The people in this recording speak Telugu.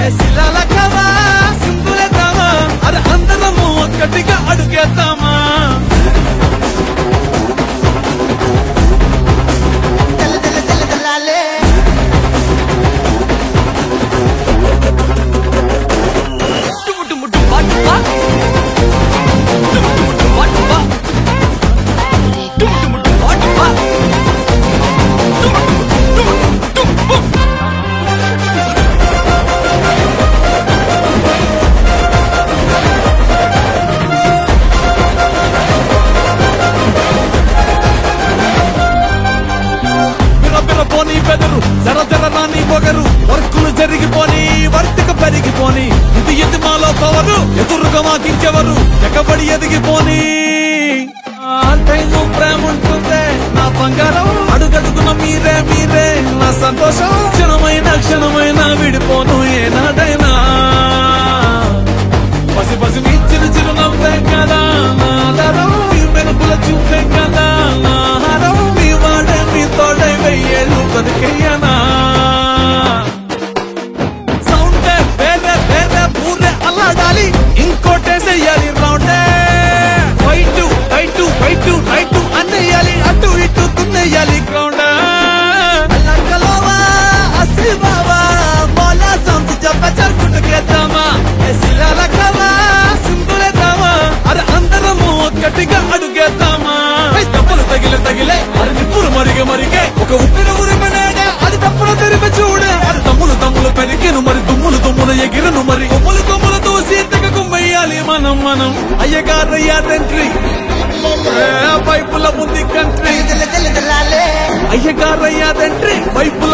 శిలాలకవా సింధులేద్దామా అరే అందరము ఒక్కటిగా అడుగేద్దామా తెల్ల తెల్ల తెల్ల తెల్లాలే డుము డుము డుమ్మా డుమ్మా. డుము డుము డుమ్మా డుమ్మా. డుము డుము డుమ్మా డుమ్మా. డుము డుము డుము డుము. బిర పోని బెదరు జర జర రాని పొగరు వర్కులు జరిగిపోని వర్తిక పెరిగిపోని ఇది ఇది మాలో పవరు ఎదురుగా మాకించెవరు ఎక్కబడి ఎదిగిపోని ఆ టైము ప్రేమ ఉంటుందే నా బంగారం అడుగడుగున మీరే మీరే నా సంతోషం క్షణమైన క్షణమైన విడిపోను ఏనాడైనా పసి పసి మీ చిరు చిరు నవ్వే కదా నా ఆధారం మీ మెరుపుల చూపే కదా నా ఆహారం మీ వాడే మీ తోడై వెయ్యేళ్ళు బతికేయనా సౌండే వేరే వేరే ఊరే అల్లాడాలి ఇంకోటేసేయాలి రౌండే ఫైట్ ఫైట్ ఫైట్ రైట్ అన్నయ్యాలి అటు ఇటు దున్నేయాలి గ్రౌండ్ అల్లకలోవా అసి బావా మోలా సంసి చెప్ప చరుకుటకేద్దామా శిలాలకవా సింధులేద్దామా అరే అందరము ఒక్కటిగా అడుగేద్దామా ఐ తప్పులు తగిలే తగిలే అరే నిప్పులు మరిగే మరిగే ఒక ఉప్పిన ఉరిమనేగా అది తప్పులు తెరిపి చూడే అది తమ్ములు తమ్ములు పెరిగిను మరి దుమ్ములు దుమ్ములు ఎగిరను మరి కొమ్ములు కొమ్ములు తోసి తెగ కుమ్మయ్యాలి మనం మనం అయ్యగారయ్యాదంట్రీ పైపుల ఉంది కంట్రీ తెల్ల తెల్ల తెల్లాలే అయ్యగారయ్యాదంట్రీ పైపుల